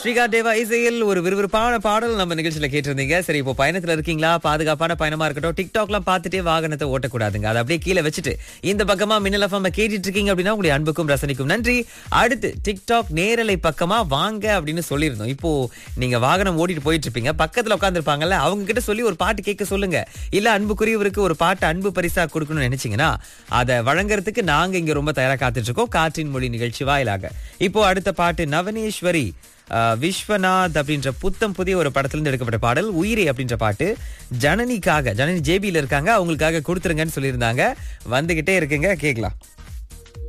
ஸ்ரீகாந்த் தேவா இசையில் ஒரு விறுவிறுப்பான பாடல் நம்ம நிகழ்ச்சியில கேட்டிருந்தீங்க சரி இப்போ பயணத்துல இருக்கீங்களா பாதுகாப்பான பயணமா இருக்கட்டும் டிக்டாக்லாம் பார்த்துட்டே வாகனத்தை ஓட்டக்கூடாதுங்க அதை அப்படியே கீழே வச்சுட்டு இந்த பக்கமா மின்னல் எஃப்எம் கேட்டுட்டு இருக்கீங்க அப்படின்னா உங்களுடைய அன்புக்கும் ரசனைக்கும் நன்றி அடுத்து டிக்டாக் நேரலை பக்கமா வாங்க அப்படின்னு சொல்லியிருந்தோம் இப்போ நீங்க வாகனம் ஓட்டிட்டு போயிட்டு இருப்பீங்க பக்கத்துல உட்காந்துருப்பாங்கல்ல அவங்க கிட்ட சொல்லி ஒரு பாட்டு கேட்க சொல்லுங்க இல்ல அன்புக்குரியவருக்கு ஒரு பாட்டு அன்பு பரிசா கொடுக்கணும்னு நினைச்சீங்கன்னா அதை வழங்குறதுக்கு நாங்க இங்க ரொம்ப தயாரா காத்துட்டு இருக்கோம் காற்றின் மொழி நிகழ்ச்சி வாயிலாக இப்போ அடுத்த பாட்டு நவனேஸ்வரி ஆஹ், விஸ்வநாத் அப்படின்ற புத்தம் புதிய ஒரு படத்துல இருந்து எடுக்கப்பட்ட பாடல் உயிரே அப்படின்ற பாட்டு ஜனனிக்காக ஜனனி ஜேபியில இருக்காங்க அவங்களுக்காக கொடுத்துருங்கன்னு சொல்லியிருந்தாங்க வந்துகிட்டே இருக்குங்க கேட்கலாம்